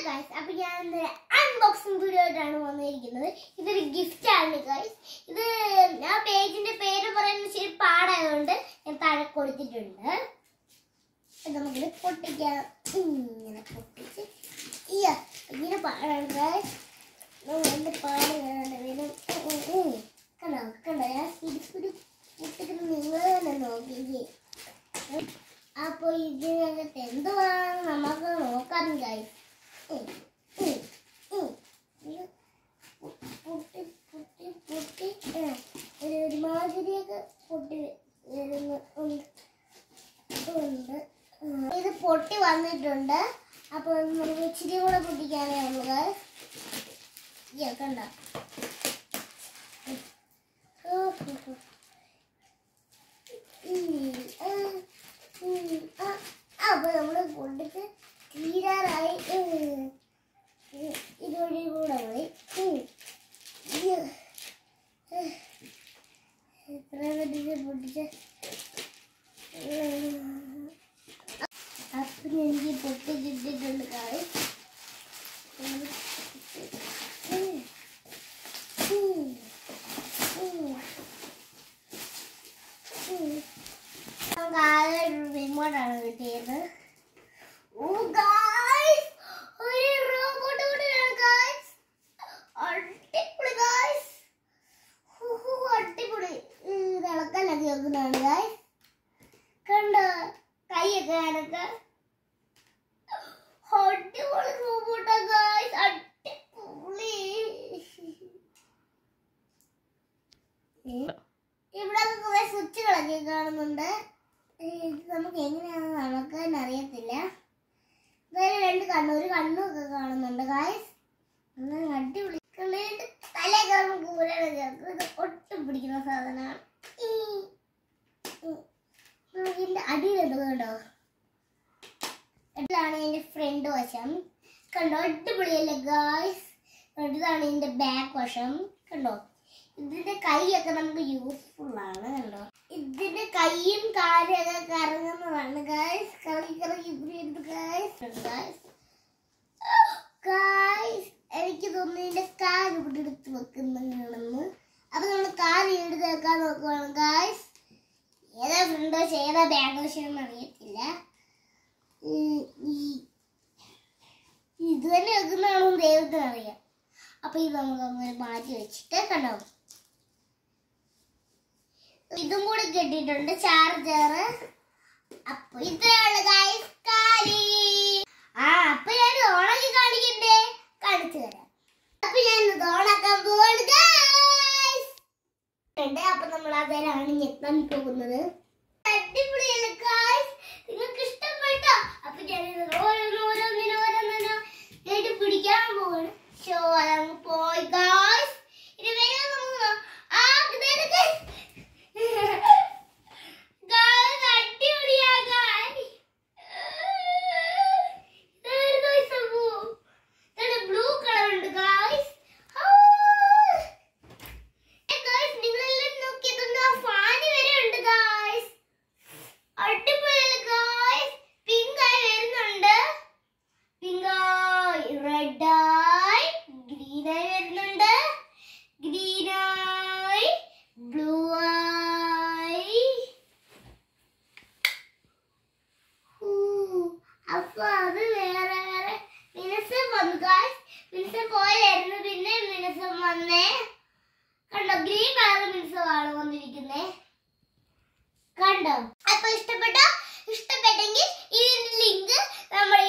Guys അപ്പൊ ഞാൻ ഇന്നലെ അൺബോക്സിംഗ് വീഡിയോ ആയിട്ടാണ് വന്നിരിക്കുന്നത് ഇതൊരു ഗിഫ്റ്റ് ആണ് ഗൈസ് ഇത് ആ പേജിന്റെ പേര് പറയുന്നത് ശരി പാടായതുകൊണ്ട് ഞാൻ താഴെ കൊടുത്തിട്ടുണ്ട് ഇത് നമുക്കിത് പൊട്ടിക്കാം ഇങ്ങനെ പൊട്ടിച്ച് ഇയ്യ, ഇങ്ങനെ പാടാണ് ഗൈസ് എന്റെ പാട് കാണാണ്ട് വരും ഉം, ഉം, ഉം. കണ്ടോ കണ്ടോ ഞാൻ പിടിപ്പിടി പൊട്ടിക്കുന്നത് നിങ്ങൾ തന്നെ നോക്കിക്കേ അപ്പൊ ഇതിനകത്ത് എന്തുവാണെന്ന് നമുക്ക് നോക്കാം ഗൈസ് പൊട്ടി പൊട്ടി പൊട്ടി ആ, ഒരു ഒരുമാതിരിയൊക്കെ പൊട്ടി വരുന്ന ഉണ്ട് ഉണ്ട്. ആ, ഇത് പൊട്ടി വന്നിട്ടുണ്ട് അപ്പൊ നമുക്ക് ഇച്ചിരി കൂടെ പൊട്ടിക്കാനേ ഉള്ളൂ guys. ഇയ്യ, കണ്ടോ ഓ, ഹോ, ഹോ. ഉം, ആ, ഉം, ആ. അപ്പൊ നമ്മള് പൊട്ടിച്ച് തീരാറായി ഉം. ഉം, ഇതുവഴി കൂടെ പോയി ഉം. ഇയ്യ. ഏഹ്. എത്ര പൊട്ടിച്ച് പൊട്ടിച്ച് അപ്പൊ എനിക്ക് പൊട്ടി കിട്ടിയിട്ടുണ്ട് കായ് റിമോട്ടാണ് കിട്ടിയത് ഓ ഗായ്സ് ഒരു റോബോട്ട് കൂടിയാണ് ഗായ്സ് അടിപൊളി ഗായ്സ് അടിപൊളി ഇത് ഇളക്കാനൊക്കെ വെക്കുന്നതാണ് ഗായ്സ് കണ്ടോ കൈയൊക്കെ ഞാനൊക്കെ അടിപൊളി റോബോട്ടാ ഗായ്സ് അടിപൊളി ഇവിടെ കുറെ സ്വിച്ചുകളൊക്കെ കാണുന്നുണ്ട് ഏ, ഇത് നമുക്ക് എങ്ങനെയാണെന്ന് നമുക്ക് തന്നെ അറിയത്തില്ല വേറെ രണ്ട് കണ്ണു ഒരു കണ്ണൊക്കെ കാണുന്നുണ്ട് ഗായ്സ് അങ്ങനെ അടിപൊളി കണ്ണിന്റെ തലയൊക്കെ നമുക്ക് ഊരാണ് ചേർക്കും ഇത് ഒട്ടും പിടിക്കുന്ന സാധനമാണ് ഈ ഉം. ഇതിന്റെ അടിയിലുണ്ട് കണ്ടോ ഇതാണ് എന്റെ ഫ്രണ്ട് വശം കണ്ടോ അടിപൊളിയല്ലേ ഗായ്സ് ഇതാണ് ഇതിന്റെ ബാക്ക് വശം കണ്ടോ ഇതിന്റെ കൈയൊക്കെ നമുക്ക് യൂസ്ഫുൾ ആണ് കണ്ടോ ഇതിന്റെ കൈയും കാലും ഒക്കെ കറങ്ങുന്നതാണ് ഗായ്സ് കറങ്ങി കറങ്ങി ഇവിടെ ഗായ്സ് ഗായ്സ് ഗായ്സ് എനിക്ക് തോന്നുന്നു ഇതിന്റെ കാല് ഇവിടെ എടുത്ത് വെക്കുന്നതാണെന്ന് അപ്പൊ നമ്മൾ കാല് എടുത്ത് വെക്കാൻ നോക്കുവാണ് ഗായ്സ് ഏതാ ഫ്രണ്ട് വശം ഏതാ ബാക്ക് വശം അറിയത്തില്ല ഈ- ഈ- ഇത് തന്നെ വെക്കുന്നതാണോ ദൈവത്തിന് അറിയാം അപ്പൊ ഇത് നമുക്ക് അങ്ങനെ മാറ്റി വെച്ചിട്ട് കണ്ടോ ഇതും കൂടി കിട്ടിയിട്ടുണ്ട് ചാർജർ അപ്പൊ ഇത്രയാണ് ഗൈസ് കാലി ആ അപ്പൊ ഞാൻ ഇത് ഓണാക്കി കാണിക്കണ്ടേ കാണിച്ചു തരാം അപ്പൊ ഞാൻ ഇത് ഓണാക്കാൻ പോവാണ് ഗൈസ് ഉണ്ട് അപ്പൊ നമ്മൾ അതിലാണ് ഞെത്താൻ പോകുന്നത് അടിപൊളിയല്ലേ ഗൈസ് നിങ്ങൾക്ക് ഇഷ്ടപ്പെട്ടോ അപ്പൊ ഞാൻ ഇത് ഓരോന്ന് ഓരോന്നിനും ഓരോന്നിനും കേട്ട് പിടിക്കാൻ പോവാണ് ഷോ അതങ്ങ് പോയി ഗൈസ് ഇനി വേഗം നമുക്ക് ആ ഇതാണ് guys. Guys, അടിപൊളിയാ guys. ഇതാണ് guys സംഭവം. ഇതാണ് blue colour ഉണ്ട് guys. ആ. ഏ guys, നിങ്ങളെല്ലാം നോക്കിയതൊന്ന് ആ fan വരെ ഉണ്ട് guys. അടിപൊളിയല്ലേ guys. pink ആയി വരുന്നുണ്ട്. pink ആയി, red ആയി, green ആയി വരുന്നുണ്ട്. green ആയി, blue ആയി. ഊ, അപ്പൊ അത് വേറെ വേറെ മിനുസം വന്നു guys. മിനുസം പോയായിരുന്നു പിന്നെ മിനുസം വന്നേ കണ്ടോ ഗ്രീൻ കളർ മിനുസമാണ് വന്നിരിക്കുന്നേ കണ്ടോ അപ്പൊ ഇഷ്ടപ്പെട്ടോ ഇഷ്ടപ്പെട്ടെങ്കിൽ ഈ ലിങ്ക് നമ്മുടെ